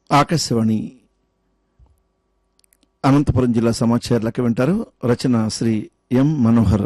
ఆకాశవాణి అనంతపురం జిల్లా సమాచారాలకు వింటారు రచన శ్రీ ఎం మనోహర్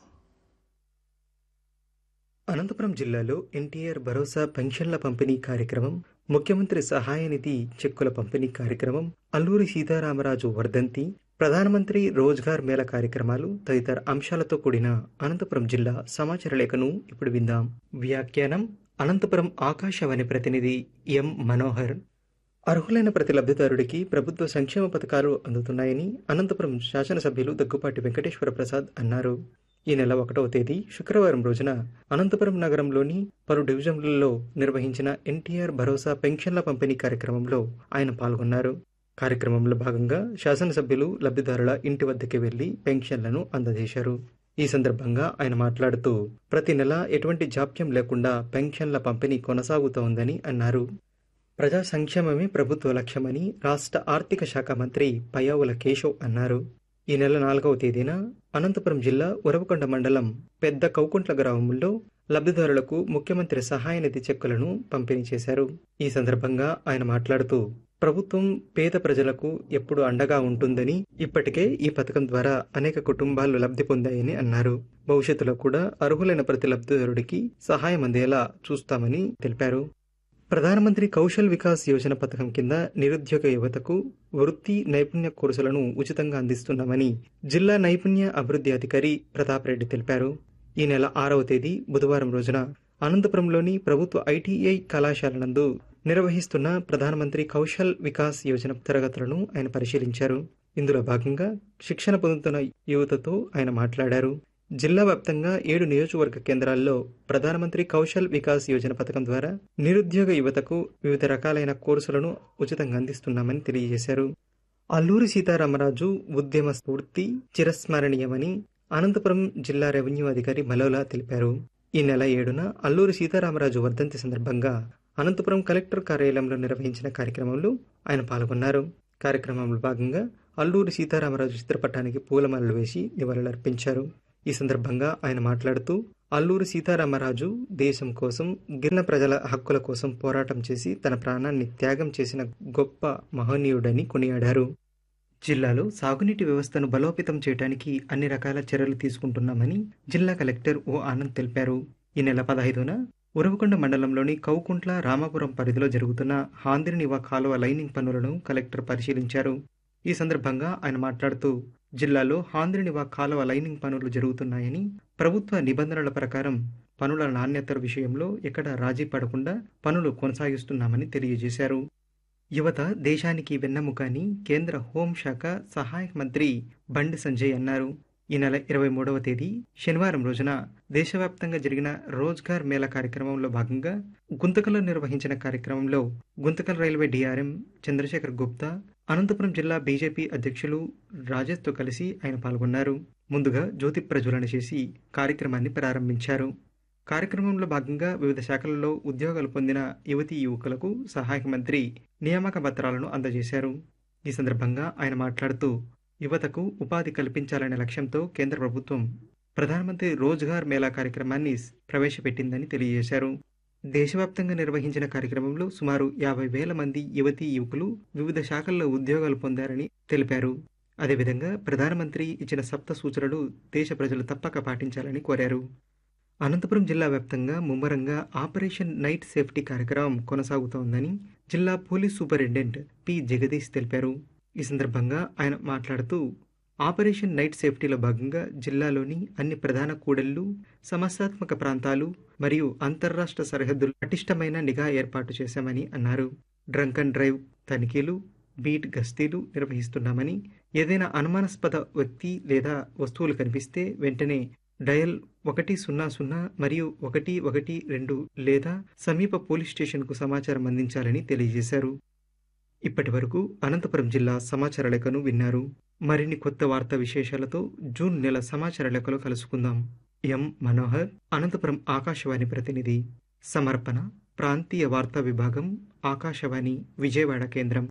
అనంతపురం జిల్లాలో ఎన్టీఆర్ భరోసా పెన్షన్ల పంపిణీ కార్యక్రమం ముఖ్యమంత్రి సహాయ నిధి చెక్కుల పంపిణీ కార్యక్రమం అల్లూరి సీతారామరాజు వర్ధంతి ప్రధానమంత్రి రోజ్గార్ మేళ కార్యక్రమాలు తదితర అంశాలతో కూడిన అనంతపురం జిల్లా సమాచార లేఖను ఇప్పుడు విందాం వ్యాఖ్యానం అనంతపురం ఆకాశవాణి ప్రతినిధి ఎం మనోహర్ అర్హులైన ప్రతి లబ్ధిదారుడికి ప్రభుత్వ సంక్షేమ పథకాలు అందుతున్నాయని అనంతపురం శాసనసభ్యులు దగ్గుపాటి వెంకటేశ్వర ప్రసాద్ అన్నారు ఈ నెల ఒకటవ తేదీ శుక్రవారం రోజున అనంతపురం నగరంలోని పలు డివిజన్లలో నిర్వహించిన ఎన్టీఆర్ భరోసా పెన్షన్ల పంపిణీ కార్యక్రమంలో ఆయన పాల్గొన్నారు కార్యక్రమంలో భాగంగా శాసనసభ్యులు లబ్ధిదారుల ఇంటి వద్దకి వెళ్లి పెన్షన్లను అందజేశారు ఈ సందర్భంగా ఆయన మాట్లాడుతూ ప్రతి నెల ఎటువంటి జాప్యం లేకుండా పెన్షన్ల పంపిణీ కొనసాగుతోందని అన్నారు ప్రజా సంక్షేమమే ప్రభుత్వ లక్ష్యమని రాష్ట్ర ఆర్థిక శాఖ మంత్రి పయ్యావుల కేశవ్ అన్నారు ఈ నెల నాలుగవ తేదీన అనంతపురం జిల్లా ఉరవకొండ మండలం పెద్ద కౌకుంట్ల గ్రామంలో లబ్ధిదారులకు ముఖ్యమంత్రి సహాయ నిధి చెక్కులను పంపిణీ చేశారు ఈ సందర్భంగా ఆయన మాట్లాడుతూ ప్రభుత్వం పేద ప్రజలకు ఎప్పుడు అండగా ఉంటుందని ఇప్పటికే ఈ పథకం ద్వారా అనేక కుటుంబాలు లబ్ధి పొందాయని అన్నారు భవిష్యత్తులో కూడా అర్హులైన ప్రతి లబ్ధిదారుడికి సహాయం అందేలా చూస్తామని తెలిపారు ప్రధానమంత్రి కౌశల్ వికాస్ యోజన పథకం కింద నిరుద్యోగ యువతకు వృత్తి నైపుణ్య కోర్సులను ఉచితంగా అందిస్తున్నామని జిల్లా నైపుణ్య అభివృద్ధి అధికారి ప్రతాప్ రెడ్డి తెలిపారు ఈ నెల ఆరవ తేదీ బుధవారం రోజున అనంతపురంలోని ప్రభుత్వ ఐటీఐ కళాశాల నందు నిర్వహిస్తున్న ప్రధానమంత్రి కౌశల్ వికాస్ యోజన తరగతులను ఆయన పరిశీలించారు ఇందులో భాగంగా శిక్షణ పొందుతున్న యువతతో ఆయన మాట్లాడారు జిల్లా వ్యాప్తంగా ఏడు నియోజకవర్గ కేంద్రాల్లో ప్రధానమంత్రి కౌశల్ వికాస్ యోజన పథకం ద్వారా నిరుద్యోగ యువతకు వివిధ రకాలైన కోర్సులను ఉచితంగా అందిస్తున్నామని తెలియజేశారు అల్లూరి సీతారామరాజు ఉద్యమ స్ఫూర్తి చిరస్మరణీయమని అనంతపురం జిల్లా రెవెన్యూ అధికారి మలోలా తెలిపారు ఈ నెల ఏడున అల్లూరి సీతారామరాజు వర్ధంతి సందర్భంగా అనంతపురం కలెక్టర్ కార్యాలయంలో నిర్వహించిన కార్యక్రమంలో ఆయన పాల్గొన్నారు కార్యక్రమంలో భాగంగా అల్లూరి సీతారామరాజు చిత్రపటానికి పూలమాలలు వేసి నివాళులర్పించారు ఈ సందర్భంగా ఆయన మాట్లాడుతూ అల్లూరి సీతారామరాజు దేశం కోసం గిరిన ప్రజల హక్కుల కోసం పోరాటం చేసి తన ప్రాణాన్ని త్యాగం చేసిన గొప్ప మహనీయుడని కొనియాడారు జిల్లాలో సాగునీటి వ్యవస్థను బలోపేతం చేయడానికి అన్ని రకాల చర్యలు తీసుకుంటున్నామని జిల్లా కలెక్టర్ ఓ ఆనంద్ తెలిపారు ఈ నెల పదహైదున ఉరవకొండ మండలంలోని కౌకుంట్ల రామాపురం పరిధిలో జరుగుతున్న హాందిరినివా కాలువ లైనింగ్ పనులను కలెక్టర్ పరిశీలించారు ఈ సందర్భంగా ఆయన మాట్లాడుతూ జిల్లాలో హాంద్రినివా కాలువ లైనింగ్ పనులు జరుగుతున్నాయని ప్రభుత్వ నిబంధనల ప్రకారం పనుల నాణ్యత విషయంలో ఎక్కడ రాజీ పడకుండా పనులు కొనసాగిస్తున్నామని తెలియజేశారు యువత దేశానికి వెన్నెముక అని కేంద్ర హోంశాఖ సహాయక మంత్రి బండి సంజయ్ అన్నారు ఈ నెల ఇరవై మూడవ తేదీ శనివారం రోజున దేశవ్యాప్తంగా జరిగిన రోజ్గార్ మేళా కార్యక్రమంలో భాగంగా గుంతకల్లో నిర్వహించిన కార్యక్రమంలో గుంతకల్ రైల్వే డిఆర్ఎం చంద్రశేఖర్ గుప్తా అనంతపురం జిల్లా బీజేపీ అధ్యక్షులు రాజేష్తో కలిసి ఆయన పాల్గొన్నారు ముందుగా జ్యోతి ప్రజ్వలన చేసి కార్యక్రమాన్ని ప్రారంభించారు కార్యక్రమంలో భాగంగా వివిధ శాఖలలో ఉద్యోగాలు పొందిన యువతీ యువకులకు సహాయక మంత్రి నియామక పత్రాలను అందజేశారు ఈ సందర్భంగా ఆయన మాట్లాడుతూ యువతకు ఉపాధి కల్పించాలనే లక్ష్యంతో కేంద్ర ప్రభుత్వం ప్రధానమంత్రి రోజ్గార్ మేళా కార్యక్రమాన్ని ప్రవేశపెట్టిందని తెలియజేశారు దేశవ్యాప్తంగా నిర్వహించిన కార్యక్రమంలో సుమారు యాభై వేల మంది యువతీ యువకులు వివిధ శాఖల్లో ఉద్యోగాలు పొందారని తెలిపారు అదేవిధంగా ప్రధానమంత్రి ఇచ్చిన సప్త సూచనలు దేశ ప్రజలు తప్పక పాటించాలని కోరారు అనంతపురం జిల్లా వ్యాప్తంగా ముమ్మరంగా ఆపరేషన్ నైట్ సేఫ్టీ కార్యక్రమం కొనసాగుతోందని జిల్లా పోలీస్ సూపరింటెండెంట్ పి జగదీష్ తెలిపారు ఈ సందర్భంగా ఆయన మాట్లాడుతూ ఆపరేషన్ నైట్ సేఫ్టీలో భాగంగా జిల్లాలోని అన్ని ప్రధాన కూడళ్లు సమస్యాత్మక ప్రాంతాలు మరియు అంతర్రాష్ట్ర సరిహద్దులు పటిష్టమైన నిఘా ఏర్పాటు చేశామని అన్నారు డ్రంక్ అండ్ డ్రైవ్ తనిఖీలు బీట్ గస్తీలు నిర్వహిస్తున్నామని ఏదైనా అనుమానాస్పద వ్యక్తి లేదా వస్తువులు కనిపిస్తే వెంటనే డయల్ ఒకటి సున్నా సున్నా మరియు ఒకటి ఒకటి రెండు లేదా సమీప పోలీస్ స్టేషన్కు సమాచారం అందించాలని తెలియజేశారు ఇప్పటి వరకు అనంతపురం జిల్లా సమాచార లేఖను విన్నారు మరిన్ని కొత్త వార్తా విశేషాలతో జూన్ నెల సమాచార లేఖలో కలుసుకుందాం ఎం మనోహర్ అనంతపురం ఆకాశవాణి ప్రతినిధి సమర్పణ ప్రాంతీయ వార్తా విభాగం ఆకాశవాణి విజయవాడ కేంద్రం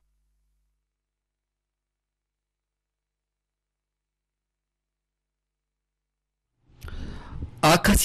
ఆకాశ